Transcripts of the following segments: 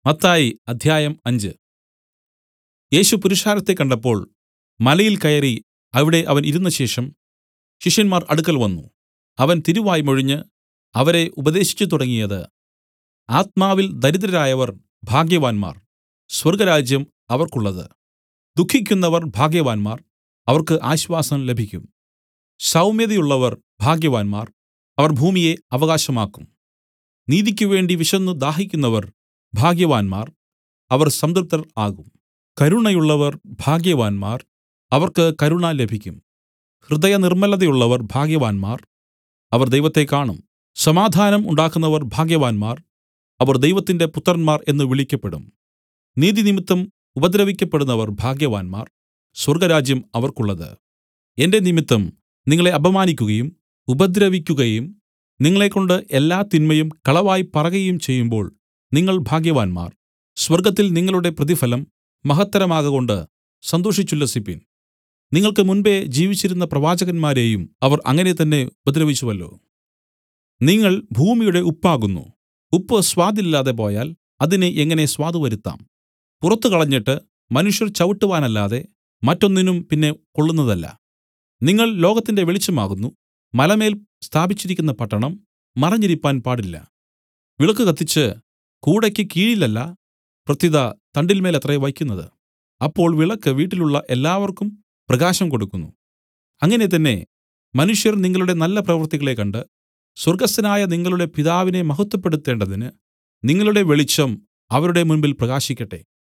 മത്തായി അധ്യായം അഞ്ച് യേശു പുരുഷാരത്തെ കണ്ടപ്പോൾ മലയിൽ കയറി അവിടെ അവൻ ഇരുന്നശേഷം ശിഷ്യന്മാർ അടുക്കൽ വന്നു അവൻ തിരുവായ് മൊഴിഞ്ഞ് അവരെ ഉപദേശിച്ചു തുടങ്ങിയത് ആത്മാവിൽ ദരിദ്രരായവർ ഭാഗ്യവാന്മാർ സ്വർഗ്ഗരാജ്യം അവർക്കുള്ളത് ദുഃഖിക്കുന്നവർ ഭാഗ്യവാന്മാർ അവർക്ക് ആശ്വാസം ലഭിക്കും സൗമ്യതയുള്ളവർ ഭാഗ്യവാന്മാർ അവർ ഭൂമിയെ അവകാശമാക്കും നീതിക്കുവേണ്ടി വിശന്നു ദാഹിക്കുന്നവർ ഭാഗ്യവാന്മാർ അവർ സംതൃപ്തർ ആകും കരുണയുള്ളവർ ഭാഗ്യവാന്മാർ അവർക്ക് കരുണ ലഭിക്കും ഹൃദയനിർമ്മലതയുള്ളവർ ഭാഗ്യവാന്മാർ അവർ ദൈവത്തെ കാണും സമാധാനം ഉണ്ടാക്കുന്നവർ ഭാഗ്യവാന്മാർ അവർ ദൈവത്തിന്റെ പുത്രന്മാർ എന്ന് വിളിക്കപ്പെടും നീതിനിമിത്തം ഉപദ്രവിക്കപ്പെടുന്നവർ ഭാഗ്യവാന്മാർ സ്വർഗ്ഗരാജ്യം അവർക്കുള്ളത് എന്റെ നിമിത്തം നിങ്ങളെ അപമാനിക്കുകയും ഉപദ്രവിക്കുകയും നിങ്ങളെക്കൊണ്ട് എല്ലാ തിന്മയും കളവായി പറകയും ചെയ്യുമ്പോൾ നിങ്ങൾ ഭാഗ്യവാന്മാർ സ്വർഗ്ഗത്തിൽ നിങ്ങളുടെ പ്രതിഫലം മഹത്തരമാകകൊണ്ട് സന്തോഷിച്ചുല്ലസിപ്പിൻ നിങ്ങൾക്ക് മുൻപെ ജീവിച്ചിരുന്ന പ്രവാചകന്മാരെയും അവർ അങ്ങനെ തന്നെ ഉപദ്രവിച്ചുവല്ലോ നിങ്ങൾ ഭൂമിയുടെ ഉപ്പാകുന്നു ഉപ്പ് സ്വാദില്ലാതെ പോയാൽ അതിന് എങ്ങനെ സ്വാദ് വരുത്താം പുറത്തു കളഞ്ഞിട്ട് മനുഷ്യർ ചവിട്ടുവാനല്ലാതെ മറ്റൊന്നിനും പിന്നെ കൊള്ളുന്നതല്ല നിങ്ങൾ ലോകത്തിന്റെ വെളിച്ചമാകുന്നു മലമേൽ സ്ഥാപിച്ചിരിക്കുന്ന പട്ടണം മറഞ്ഞിരിപ്പാൻ പാടില്ല വിളക്ക് കത്തിച്ച് കൂടയ്ക്ക് കീഴിലല്ല പ്രത്യുത തണ്ടിന്മേലത്രേ വയ്ക്കുന്നത് അപ്പോൾ വിളക്ക് വീട്ടിലുള്ള എല്ലാവർക്കും പ്രകാശം കൊടുക്കുന്നു അങ്ങനെ തന്നെ മനുഷ്യർ നിങ്ങളുടെ നല്ല പ്രവൃത്തികളെ കണ്ട് സ്വർഗ്ഗസ്ഥനായ നിങ്ങളുടെ പിതാവിനെ മഹത്വപ്പെടുത്തേണ്ടതിന് നിങ്ങളുടെ വെളിച്ചം അവരുടെ മുൻപിൽ പ്രകാശിക്കട്ടെ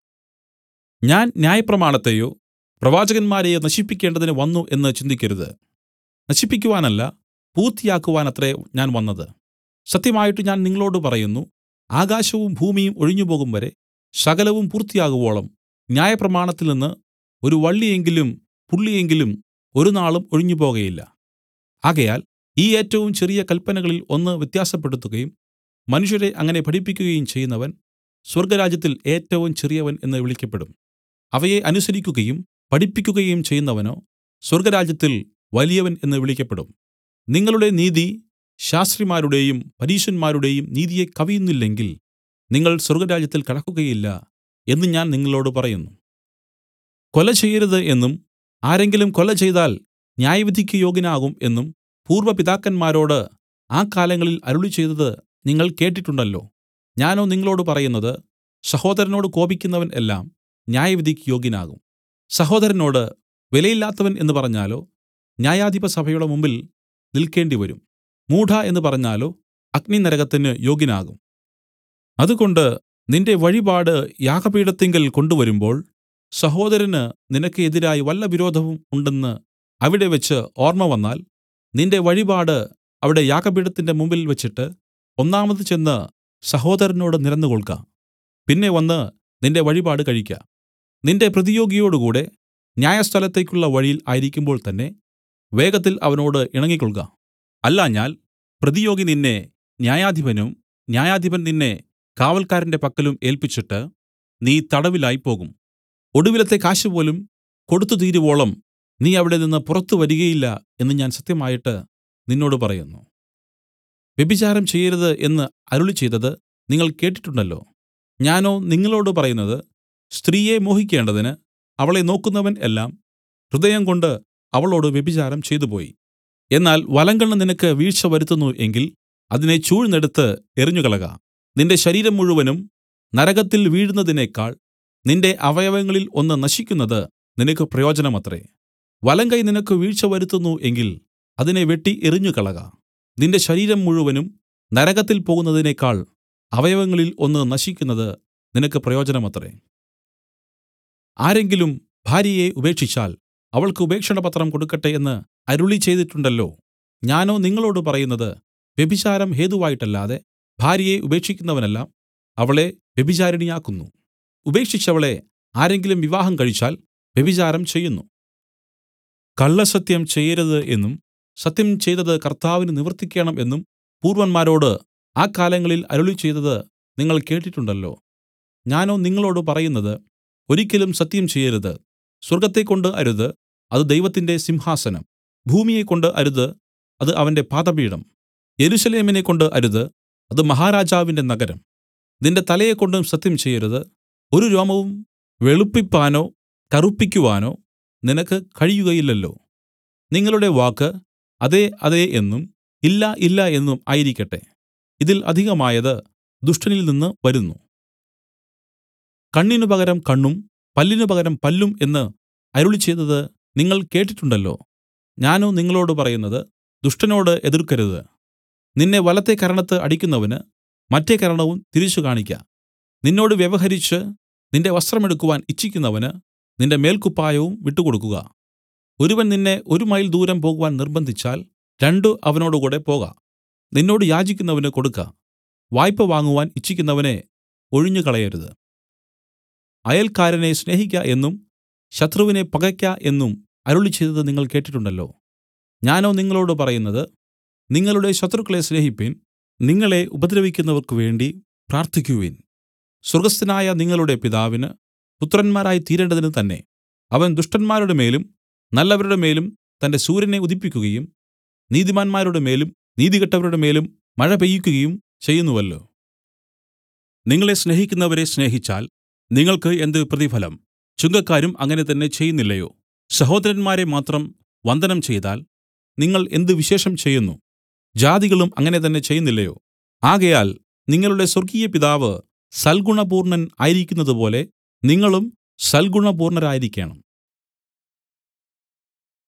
ഞാൻ ന്യായപ്രമാണത്തെയോ പ്രവാചകന്മാരെയോ നശിപ്പിക്കേണ്ടതിന് വന്നു എന്ന് ചിന്തിക്കരുത് നശിപ്പിക്കുവാനല്ല പൂർത്തിയാക്കുവാനത്രേ ഞാൻ വന്നത് സത്യമായിട്ട് ഞാൻ നിങ്ങളോടു പറയുന്നു ആകാശവും ഭൂമിയും ഒഴിഞ്ഞുപോകും വരെ സകലവും പൂർത്തിയാകുവോളം ന്യായപ്രമാണത്തിൽ നിന്ന് ഒരു വള്ളിയെങ്കിലും പുള്ളിയെങ്കിലും ഒരുനാളും ഒഴിഞ്ഞുപോകയില്ല ആകയാൽ ഈ ഏറ്റവും ചെറിയ കല്പനകളിൽ ഒന്ന് വ്യത്യാസപ്പെടുത്തുകയും മനുഷ്യരെ അങ്ങനെ പഠിപ്പിക്കുകയും ചെയ്യുന്നവൻ സ്വർഗ്ഗരാജ്യത്തിൽ ഏറ്റവും ചെറിയവൻ എന്ന് വിളിക്കപ്പെടും അവയെ അനുസരിക്കുകയും പഠിപ്പിക്കുകയും ചെയ്യുന്നവനോ സ്വർഗ്ഗരാജ്യത്തിൽ വലിയവൻ എന്ന് വിളിക്കപ്പെടും നിങ്ങളുടെ നീതി ശാസ്ത്രിമാരുടെയും പരീശന്മാരുടെയും നീതിയെ കവിയുന്നില്ലെങ്കിൽ നിങ്ങൾ സ്വർഗ്ഗരാജ്യത്തിൽ കടക്കുകയില്ല എന്ന് ഞാൻ നിങ്ങളോടു പറയുന്നു കൊല ചെയ്യരുത് എന്നും ആരെങ്കിലും കൊല ചെയ്താൽ ന്യായവിധിക്ക് യോഗ്യനാകും എന്നും പൂർവ്വ പിതാക്കന്മാരോട് ആ കാലങ്ങളിൽ അരുളിച്ചെയ്തത് നിങ്ങൾ കേട്ടിട്ടുണ്ടല്ലോ ഞാനോ നിങ്ങളോടു പറയുന്നത് സഹോദരനോട് കോപിക്കുന്നവൻ എല്ലാം ന്യായവിധിക്ക് യോഗ്യനാകും സഹോദരനോട് വിലയില്ലാത്തവൻ എന്ന് പറഞ്ഞാലോ ന്യായാധിപസഭയുടെ മുമ്പിൽ നിൽക്കേണ്ടിവരും മൂഢ എന്ന് പറഞ്ഞാലോ അഗ്നിനരകത്തിന് യോഗ്യനാകും അതുകൊണ്ട് നിന്റെ വഴിപാട് യാഗപീഠത്തിങ്കൽ കൊണ്ടുവരുമ്പോൾ സഹോദരന് നിനക്ക് എതിരായി വല്ല വിരോധവും ഉണ്ടെന്ന് അവിടെ വെച്ച് ഓർമ്മ വന്നാൽ നിന്റെ വഴിപാട് അവിടെ യാഗപീഠത്തിന്റെ മുമ്പിൽ വെച്ചിട്ട് ഒന്നാമത് ചെന്ന് സഹോദരനോട് നിരന്നുകൊൾക പിന്നെ വന്ന് നിന്റെ വഴിപാട് കഴിക്ക നിന്റെ പ്രതിയോഗിയോടുകൂടെ ന്യായസ്ഥലത്തേക്കുള്ള വഴിയിൽ ആയിരിക്കുമ്പോൾ തന്നെ വേഗത്തിൽ അവനോട് ഇണങ്ങിക്കൊൾക അല്ലാഞ്ഞാൽ പ്രതിയോഗി നിന്നെ ന്യായാധിപനും ന്യായാധിപൻ നിന്നെ കാവൽക്കാരന്റെ പക്കലും ഏല്പിച്ചിട്ട് നീ തടവിലായി പോകും ഒടുവിലത്തെ കാശുപോലും കൊടുത്തു തീരുവോളം നീ അവിടെ നിന്ന് പുറത്തു വരികയില്ല എന്ന് ഞാൻ സത്യമായിട്ട് നിന്നോട് പറയുന്നു വ്യഭിചാരം ചെയ്യരുത് എന്ന് അരുളിച്ചെയ്തത് നിങ്ങൾ കേട്ടിട്ടുണ്ടല്ലോ ഞാനോ നിങ്ങളോടു പറയുന്നത് സ്ത്രീയെ മോഹിക്കേണ്ടതിന് അവളെ നോക്കുന്നവൻ എല്ലാം ഹൃദയംകൊണ്ട് അവളോട് വ്യഭിചാരം ചെയ്തുപോയി എന്നാൽ വലങ്കണ്ണ് നിനക്ക് വീഴ്ച വരുത്തുന്നു എങ്കിൽ അതിനെ ചൂഴ്ന്നെടുത്ത് എറിഞ്ഞുകളക നിന്റെ ശരീരം മുഴുവനും നരകത്തിൽ വീഴുന്നതിനേക്കാൾ നിന്റെ അവയവങ്ങളിൽ ഒന്ന് നശിക്കുന്നത് നിനക്ക് പ്രയോജനമത്രേ വലങ്കൈ നിനക്ക് വീഴ്ച വരുത്തുന്നു എങ്കിൽ അതിനെ വെട്ടി എറിഞ്ഞുകളക നിന്റെ ശരീരം മുഴുവനും നരകത്തിൽ പോകുന്നതിനേക്കാൾ അവയവങ്ങളിൽ ഒന്ന് നശിക്കുന്നത് നിനക്ക് പ്രയോജനമത്രേ ആരെങ്കിലും ഭാര്യയെ ഉപേക്ഷിച്ചാൽ അവൾക്ക് ഉപേക്ഷണപത്രം കൊടുക്കട്ടെ എന്ന് അരുളി ചെയ്തിട്ടുണ്ടല്ലോ ഞാനോ നിങ്ങളോട് പറയുന്നത് വ്യഭിചാരം ഹേതുവായിട്ടല്ലാതെ ഭാര്യയെ ഉപേക്ഷിക്കുന്നവനെല്ലാം അവളെ വ്യഭിചാരിണിയാക്കുന്നു ഉപേക്ഷിച്ചവളെ ആരെങ്കിലും വിവാഹം കഴിച്ചാൽ വ്യഭിചാരം ചെയ്യുന്നു കള്ളസത്യം ചെയ്യരുത് എന്നും സത്യം ചെയ്തത് കർത്താവിന് നിവർത്തിക്കേണം എന്നും പൂർവ്വന്മാരോട് ആ കാലങ്ങളിൽ അരുളിച്ചെയ്തത് നിങ്ങൾ കേട്ടിട്ടുണ്ടല്ലോ ഞാനോ നിങ്ങളോടു പറയുന്നത് ഒരിക്കലും സത്യം ചെയ്യരുത് സ്വർഗ്ഗത്തെക്കൊണ്ട് അരുത് അത് ദൈവത്തിന്റെ സിംഹാസനം ഭൂമിയെക്കൊണ്ട് അരുത് അത് അവന്റെ പാദപീഠം യെരൂശലേമിനെ കൊണ്ട് അരുത് അത് മഹാരാജാവിന്റെ നഗരം നിന്റെ തലയെക്കൊണ്ടും സത്യം ചെയ്യരുത് ഒരു രോമവും വെളുപ്പിപ്പാനോ കറുപ്പിക്കുവാനോ നിനക്ക് കഴിയുകയില്ലല്ലോ നിങ്ങളുടെ വാക്ക് അതെ അതെ എന്നും ഇല്ല ഇല്ല എന്നും ആയിരിക്കട്ടെ ഇതിൽ അധികമായത് ദുഷ്ടനിൽ നിന്ന് വരുന്നു കണ്ണിന് പകരം കണ്ണും പല്ലിന് പകരം പല്ലും എന്ന് അരുളിച്ചെയ്തത് നിങ്ങൾ കേട്ടിട്ടുണ്ടല്ലോ ഞാനോ നിങ്ങളോടു പറയുന്നത് ദുഷ്ടനോട് എതിർക്കരുത് നിന്നെ വലത്തെ കരണത്ത് അടിക്കുന്നവന് മറ്റേ കരണവും തിരിച്ചു കാണിക്ക നിന്നോട് വ്യവഹരിച്ച് നിന്റെ വസ്ത്രം എടുക്കുവാൻ ഇച്ഛിക്കുന്നവന് നിന്റെ മേൽക്കുപ്പായവും വിട്ടുകൊടുക്കുക ഒരുവൻ നിന്നെ ഒരു മൈൽ ദൂരം പോകുവാൻ നിർബന്ധിച്ചാൽ രണ്ടു അവനോടുകൂടെ പോക നിന്നോട് യാചിക്കുന്നവന് കൊടുക്ക വായ്പ വാങ്ങുവാൻ ഇച്ഛിക്കുന്നവനെ ഒഴിഞ്ഞുകളയരുത് അയൽക്കാരനെ സ്നേഹിക്ക എന്നും ശത്രുവിനെ പകയ്ക്ക എന്നും അരുളിച്ചെയ്തത് നിങ്ങൾ കേട്ടിട്ടുണ്ടല്ലോ ഞാനോ നിങ്ങളോടു പറയുന്നത് നിങ്ങളുടെ ശത്രുക്കളെ സ്നേഹിപ്പിൻ നിങ്ങളെ ഉപദ്രവിക്കുന്നവർക്ക് വേണ്ടി പ്രാർത്ഥിക്കുവിൻ സ്വർഗ്ഗസ്ഥനായ നിങ്ങളുടെ പിതാവിന് പുത്രന്മാരായി തീരേണ്ടതിന് തന്നെ അവൻ ദുഷ്ടന്മാരുടെ മേലും നല്ലവരുടെ മേലും തന്റെ സൂര്യനെ ഉദിപ്പിക്കുകയും നീതിമാന്മാരുടെ മേലും നീതികെട്ടവരുടെ മേലും മഴ പെയ്യിക്കുകയും ചെയ്യുന്നുവല്ലോ നിങ്ങളെ സ്നേഹിക്കുന്നവരെ സ്നേഹിച്ചാൽ നിങ്ങൾക്ക് എന്ത് പ്രതിഫലം ചുങ്കക്കാരും അങ്ങനെ തന്നെ ചെയ്യുന്നില്ലയോ സഹോദരന്മാരെ മാത്രം വന്ദനം ചെയ്താൽ നിങ്ങൾ എന്ത് വിശേഷം ചെയ്യുന്നു ജാതികളും അങ്ങനെ തന്നെ ചെയ്യുന്നില്ലയോ ആകയാൽ നിങ്ങളുടെ സ്വർഗീയ പിതാവ് സൽഗുണപൂർണ്ണൻ ആയിരിക്കുന്നതുപോലെ നിങ്ങളും സൽഗുണപൂർണ്ണരായിരിക്കണം